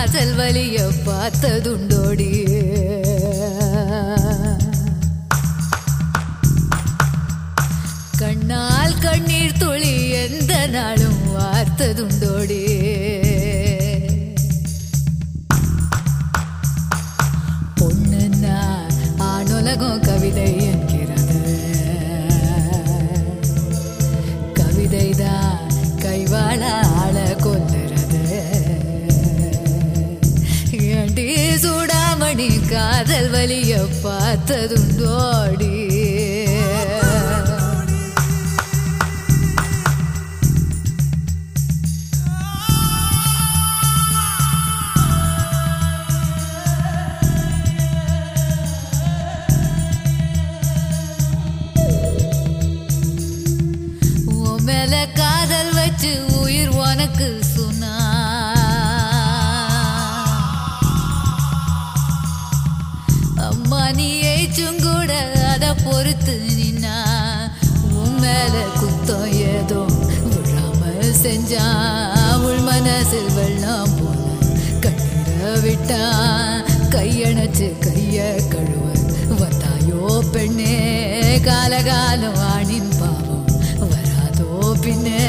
காதல் வலிய பார்த்ததுண்டோடி கண்ணால் கண்ணீர் துளி எந்த நாளும் வார்த்ததுண்டோடி பொண்ணுன்னா ஆணுலகம் கவிதை என்கிறது கவிதைதான் கைவாழ ஆள கொல்லுறது ஏண்டி சூடாமணி காதல் வலிய பார்த்ததுண்டோடி உன் மேல காதல் வச்சு உயிர் உனக்கு சொன்னா அம்மா நீ ஏச்சுங்கூட அத பொறுத்து நின்னா உன் மேல குத்தம் ஏதோ விழாம செஞ்சான் உள் மனசில் வெள்ளம் போல கண்ணீர விட்டான் கையணைச்சு கைய கழுவ வந்தாயோ பெண்ணே காலகாலம் ஆணின் பாவம் வராதோ பின்னே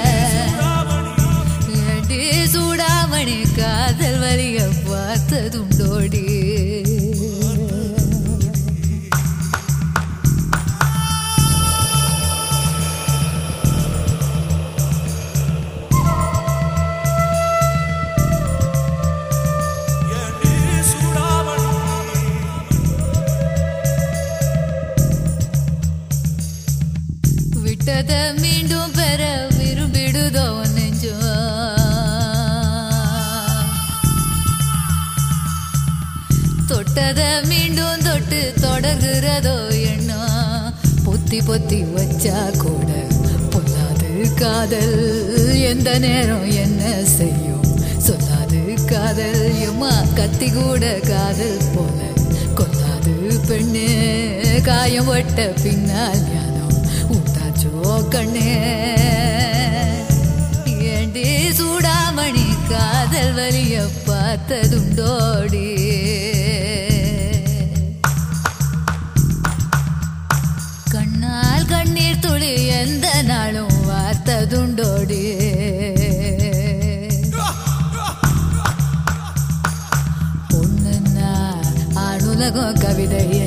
ஏண்டி சூடாமணி காதல் வலிய பார்த்ததுண்டோடி ஏண்டி சூடாமணி விட்டத மீண்டும் பெற விரும்பிடுதோ நெஞ்சோ தொட்டத மீண்டும் தொட்டு தொடர்கிறதோ எண்ணம் பொத்தி பொத்தி வச்சா கூட பொல்லாது காதல் எந்த நேரம் என்ன செய்யும் சொல்லாது காதல் எம்மா கத்தி கூட காதல் போல கொல்லாது பெண்ணு காயம் வட்ட பின்னால் ஞானம் உண்டாச்சோ கண்ணே ஏண்டி சூடாமணி காதல் வலிய பார்த்ததுண்டோடி கண்ணால் கண்ணீர் துளி எந்த நாளும் வார்த்ததுண்டோடி பொண்ணுன்னா ஆணுலகம் கவிதை